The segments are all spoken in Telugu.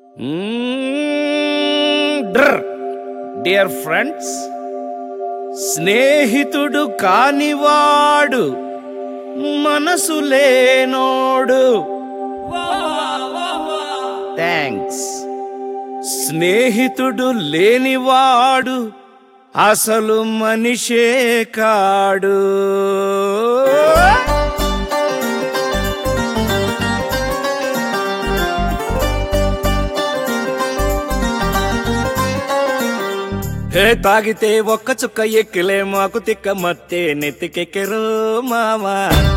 డియర్ ఫ్రెండ్స్ స్నేహితుడు కానివాడు మనసు లేనోడు థ్యాంక్స్ స్నేహితుడు లేనివాడు అసలు మనిషే కాడు హే తాగితే ఒక్క చుక్క ఎక్కిలే మాకు తిక్క మత్తే నెత్తికెక్కెరు మామా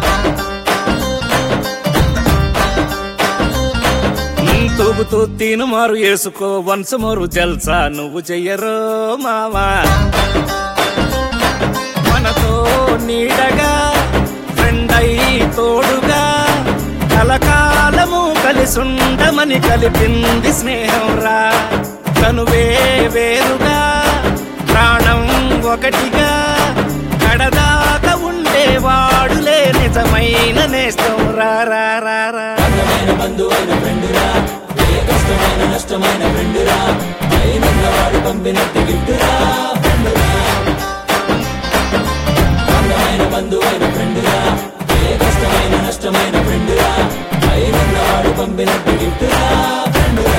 ఉమ్, తూగుతూ తీను మారు వేసుకో వన్స్ మోరు జల్సా నువ్వు చెయ్యరు మామా మనతో నీడగా ఫ్రెండ్ అయి తోడుగా కలకాలము కలిసుండమని కలిపింది స్నేహం రా తనువే వేరుగా ప్రాణం ఒకటిగా కడదాకా ఉండేవాడులే నిజమైన నేస్తం రా రా రా రా అందమైన బంధువైన ఫ్రెండురా ఏ కష్టమైన నష్టమైన ఫ్రెండురా అయినవాడు పంపినట్టు గిఫ్టురా ఫ్రెండురా అందమైన బంధువైన ఫ్రెండురా ఏ కష్టమైన నష్టమైన ఫ్రెండురా అయినవాడు పంపినట్టు గిఫ్టురా ఫ్రెండురా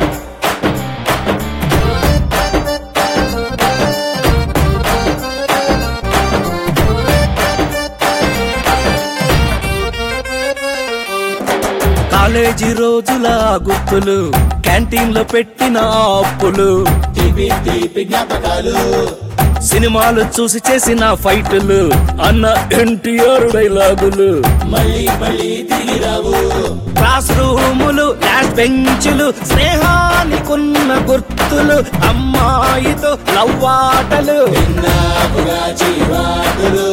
కాలేజీ రోజుల గుర్తులు క్యాంటీన్ లో పెట్టిన అప్పులు తీపి తీపి జ్ఞాపకాలు సినిమాలు చూసి చేసిన ఫైటులు అన్న ఎన్టీఆర్ డైలాగులు మళ్ళీ మళ్ళీ తిరిగి రావు క్లాస్ రూములు లాస్ట్ బెంచులు స్నేహానికున్న గుర్తులు అమ్మాయితో లవ్వాటలు విన్నాపుగా జీవాటులు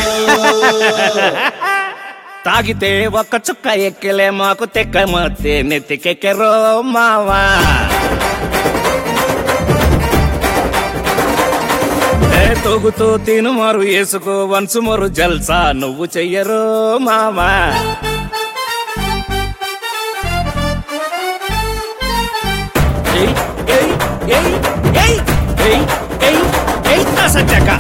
తాగితే ఒక్క చుక్క ఎక్కలే మాకు తెక్క మత్తే నెత్తికెక్కరో మావా ఏ తొగుతూ తిను మారు వేసుకో వన్స్ మరు జల్సా నువ్వు చెయ్యరో మావా ఏయ్, ఏయ్, ఏయ్, ఏయ్, ఏయ్, ఏయ్, ఏయ్, నా సజ్జక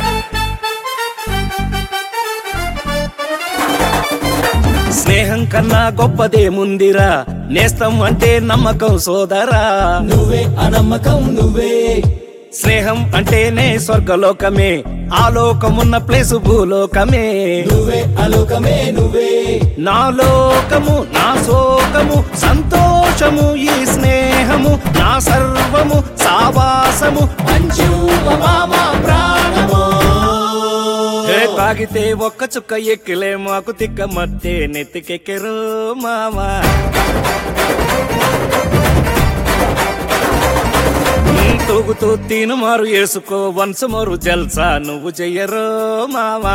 స్నేహం కన్నా గొప్పదేముందిరా నేస్తం అంటే నమ్మకం సోదరా నువ్వే అనమ్మకం నువ్వే స్నేహం అంటేనే స్వర్గలోకమే ఆ లోకమున్న ప్లేసు భూలోకమే నువ్వే అలోకమే నువ్వే నా లోకము నా శోకము సంతోషము ఈ స్నేహము నా సర్వము సావాసము మంచు మామ ప్రాణము ఏ తాగితే ఒక్క చుక్క ఎక్కిలే మాకు తిక్క మత్తే నెత్తికెక్కెరు మామా ఉమ్, తూగుతూ తీను మారు వేసుకో వన్స్ మోరు జల్సా నువ్వు చెయ్యరు మామా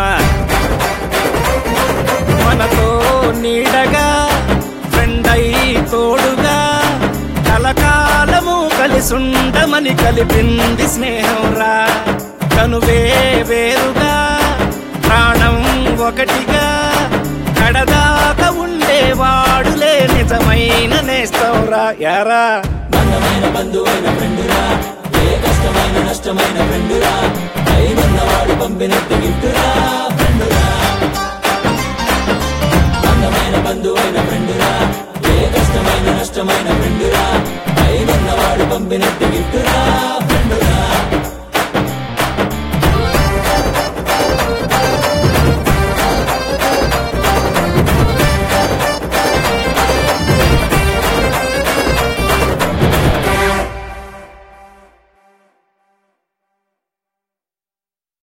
మనతో నీడగా ఫ్రెండ్ అయి తోడుగా కలకాలము కలిసుండమని కలిపింది స్నేహం రా తనువే వేరుగా ప్రాణం ఒకటిగా కడదాకా ఉండేవాడులే నిజమైన నేస్తవురా యారా అందమైన బంధువైన ఫ్రెండురా ఏ కష్టమైన నష్టమైన ఫ్రెండురా అయినవాడు పంపినట్టు గిఫ్టురా ఫ్రెండురా అందమైన బంధువైన ఫ్రెండురా ఏ కష్టమైన నష్టమైన